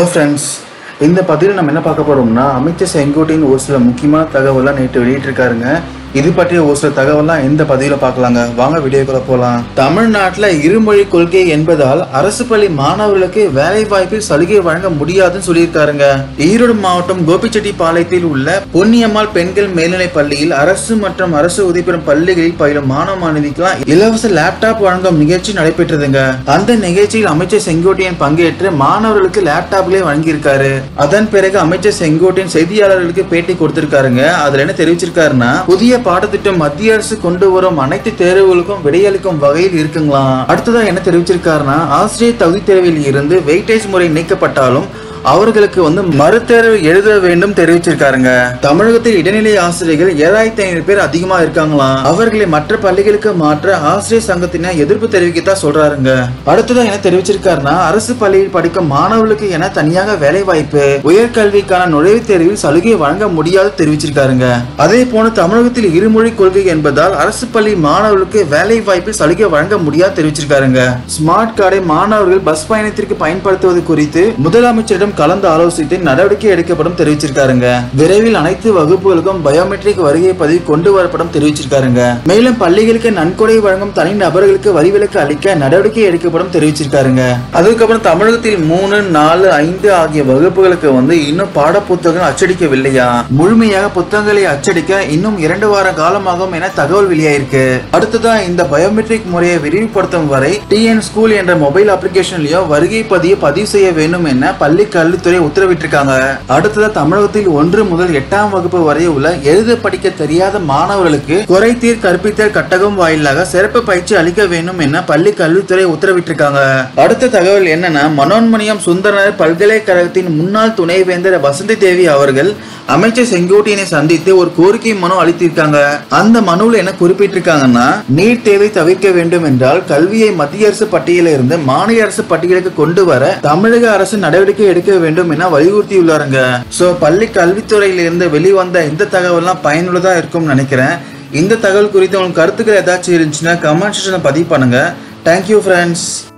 hello friends இந்த பதிவில் நம்ம என்ன பார்க்க போறோம்னா அமைச்சர் செங்கோட்டையின் ஒரு சில முக்கியமான தகவலாம் நேற்று வெளியிட்டிருக்காருங்க இது பற்றிய ஒரு சில தகவலாம் இந்த பதிவில் பார்க்கலாங்க வாங்க வீடியோக்குள்ள போகலாம் தமிழ்நாட்டில் இருமொழி கொள்கை என்பதால் அரசு பள்ளி மாணவர்களுக்கு வேலை வாய்ப்பில் சலுகை வழங்க முடியாதுன்னு சொல்லியிருக்காருங்க ஈரோடு மாவட்டம் கோபிச்செட்டிப்பாளையத்தில் உள்ள பொன்னியம்மாள் பெண்கள் மேல்நிலைப் பள்ளியில் அரசு மற்றும் அரசு உதவி பெறும் பள்ளிகளில் பயிலும் மாணவ மாணவிக்கெல்லாம் இலவச லேப்டாப் வழங்கும் நிகழ்ச்சி நடைபெற்றதுங்க அந்த நிகழ்ச்சியில் அமைச்சர் செங்கோட்டையன் பங்கேற்று மாணவர்களுக்கு லேப்டாப்களே வழங்கியிருக்காரு அதன் பிறகு அமைச்சர் செங்கோட்டையன் செய்தியாளர்களுக்கு பேட்டி கொடுத்திருக்காருங்க அதுல என்ன தெரிவிச்சிருக்காருன்னா புதிய பாடத்திட்டம் மத்திய அரசு கொண்டு வரும் அனைத்து தேர்வுகளுக்கும் விடையளிக்கும் வகையில் இருக்குங்களாம் அடுத்ததா என்ன தெரிவிச்சிருக்காருன்னா ஆசிரியர் தகுதி தேர்வில் இருந்து வெயிட்டேஜ் முறை நீக்கப்பட்டாலும் அவர்களுக்கு வந்து மறுதேர்வு எழுத வேண்டும் தெரிவிச்சிருக்காருங்க தமிழகத்தில் இடைநிலை ஆசிரியர்கள் ஏழாயிரத்தி ஐநூறு பேர் அதிகமா இருக்காங்களாம் அவர்களை மற்ற பள்ளிகளுக்கு மாற்ற ஆசிரியர் சங்கத்தினர் எதிர்ப்பு தெரிவிக்கத்தான் சொல்றாருங்க அடுத்ததா என்ன தெரிவிச்சிருக்காருன்னா அரசு பள்ளியில் படிக்கும் மாணவர்களுக்கு என தனியாக வேலை வாய்ப்பு உயர்கல்விக்கான நுழைவுத் தேர்வில் சலுகை வழங்க முடியாது தெரிவிச்சிருக்காருங்க அதே போல தமிழகத்தில் இருமொழி கொள்கை என்பதால் அரசு பள்ளி மாணவர்களுக்கு வேலை வாய்ப்பில் சலுகை வழங்க முடியாது தெரிவிச்சிருக்காருங்க ஸ்மார்ட் கார்டை மாணவர்கள் பஸ் பயணத்திற்கு பயன்படுத்துவது குறித்து முதலமைச்சரிடம் கலந்து ஆலோசித்து நடவடிக்கை எடுக்கப்படும் தெரிவிச்சிருக்காருங்க விரைவில் அனைத்து வகுப்புகளுக்கும் பயோமெட்ரிக் வருகை பதிவு கொண்டு வரப்படும் தெரிவிச்சிருக்காருங்க மேலும் பள்ளிகளுக்கு நன்கொடை வழங்கும் தனி நபர்களுக்கு வரிவிலக்கு அளிக்க நடவடிக்கை எடுக்கப்படும் தெரிவிச்சிருக்காருங்க அதுக்கப்புறம் தமிழகத்தில் மூணு நாலு ஐந்து ஆகிய வகுப்புகளுக்கு வந்து இன்னும் பாட புத்தகம் அச்சடிக்கவில்லையா முழுமையாக புத்தகங்களை அச்சடிக்க இன்னும் இரண்டு வார காலமாகும் என தகவல் வெளியாயிருக்கு அடுத்ததா இந்த பயோமெட்ரிக் முறையை விரிவுபடுத்தும் வரை டிஎன் ஸ்கூல் என்ற மொபைல் அப்ளிகேஷன்லயோ வருகை பதிவு பதிவு செய்ய வேண்டும் என பள்ளி கல்வித்துறை உத்தரவிட்டிருக்காங்க அடுத்ததா தமிழகத்தில் ஒன்று முதல் எட்டாம் வகுப்பு வரை உள்ள எழுத படிக்க தெரியாத மாணவர்களுக்கு குறைதீர் கற்பித்தல் கட்டகம் வாயிலாக சிறப்பு பயிற்சி அளிக்க வேண்டும் என பள்ளி கல்வித்துறை உத்தரவிட்டிருக்காங்க அடுத்த தகவல் என்னன்னா மனோன்மணியம் சுந்தரனர் பல்கலைக்கழகத்தின் முன்னாள் துணைவேந்தர் வசந்தி தேவி அவர்கள் அமைச்சர் செங்கோட்டையனை சந்தித்து ஒரு கோரிக்கை மனு அளித்திருக்காங்க அந்த மனுவில் என்ன குறிப்பிட்டிருக்காங்கன்னா நீட் தேவை தவிர்க்க வேண்டும் என்றால் கல்வியை மத்திய அரசு பட்டியலில் இருந்து மாநில அரசு பட்டியலுக்கு கொண்டு வர தமிழக அரசு நடவடிக்கை எடுக்க வேண்டும் என வலியுறுத்தியுள்ளாருங்க சோ பள்ளி கல்வித்துறையில இருந்து வெளிவந்த இந்த தகவல்லாம் பயனுள்ளதா இருக்கும்னு நினைக்கிறேன் இந்த தகவல் குறித்து உங்களுக்கு கருத்துக்கள் ஏதாச்சும் இருந்துச்சுன்னா கமெண்ட் செக்ஷனில் பதிவு பண்ணுங்க தேங்க்யூ ஃப்ரெண்ட்ஸ்